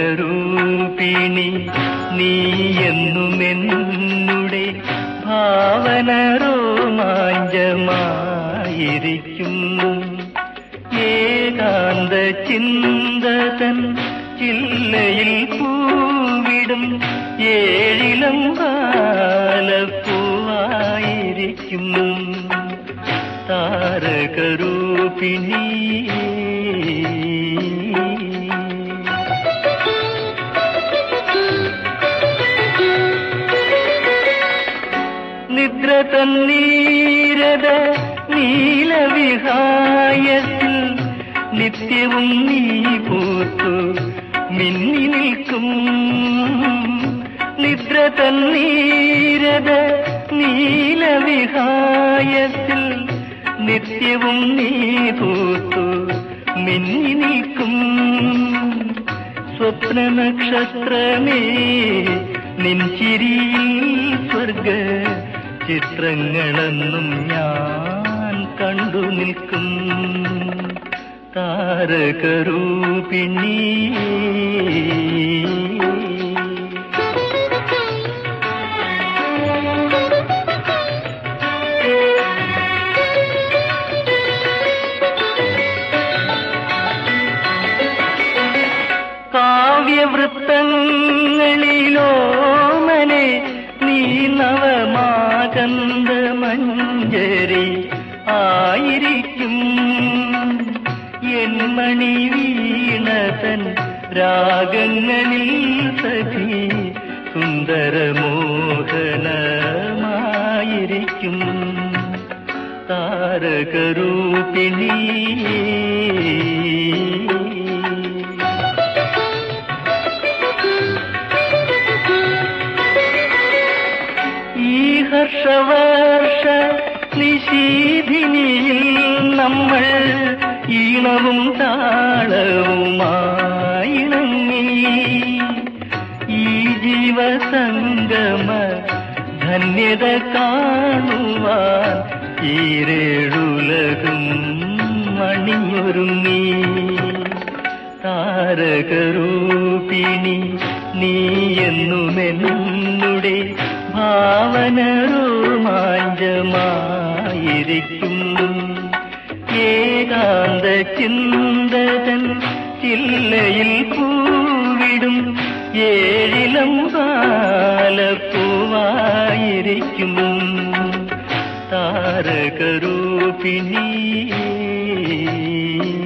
താരകരൂപിണി നീ എന്നുമെന്നുടെ ഭാവന രോമാഞ്ചമായിരിക്കും ഏകാന്ത ചിന്തതൻ ചില്ലയിൽ പൂവിടും ഏഴിലം കാലപ്പൂവായിരിക്കും താരകരൂപിണി നിദ്ര തന്നീരത നീലവിഹായത്തിൽ നിത്യവും നീ പൂത്തു മിന്നി നിൽക്കും നിദ്ര തന്നീരത നീലവിഹായത്തിൽ നിത്യവും നീ പൂത്തു മിന്നി നിൽക്കും സ്വപ്ന നക്ഷത്രമേ നിൻചിരിയിൽ സ്വർഗ ചിത്രങ്ങളെന്നും ഞാൻ കണ്ടു നിൽക്കും താരകരൂപിണി കാവ്യവൃത്തങ്ങളിലോമനെ നീ നവമാകന്ത മഞ്ജരി ആയിരിക്കും എൻ മണി വീണതൻ രാഗങ്ങളിൽ സഖി സുന്ദരമോഹനമായിരിക്കും താരകരൂപിണി ഈ ഹർഷവർഷ നിശീധിനിയിൽ നമ്മൾ ഈണവും താളവുമായിണങ്ങി ഈ ജീവസംഗമ ധന്യത കാണുവാൻ ഈരേഴുലകും മണിയൊരുങ്ങി താരകരൂപിണി നീ എന്നുമെന്നുടെ ഭാവന രോമാഞ്ചമായിരിക്കും ഏകാന്ത ചിന്തതൻ ചില്ലയിൽ പൂവിടും ഏഴിലം കാലപ്പൂവായിരിക്കും താരകരൂപിണി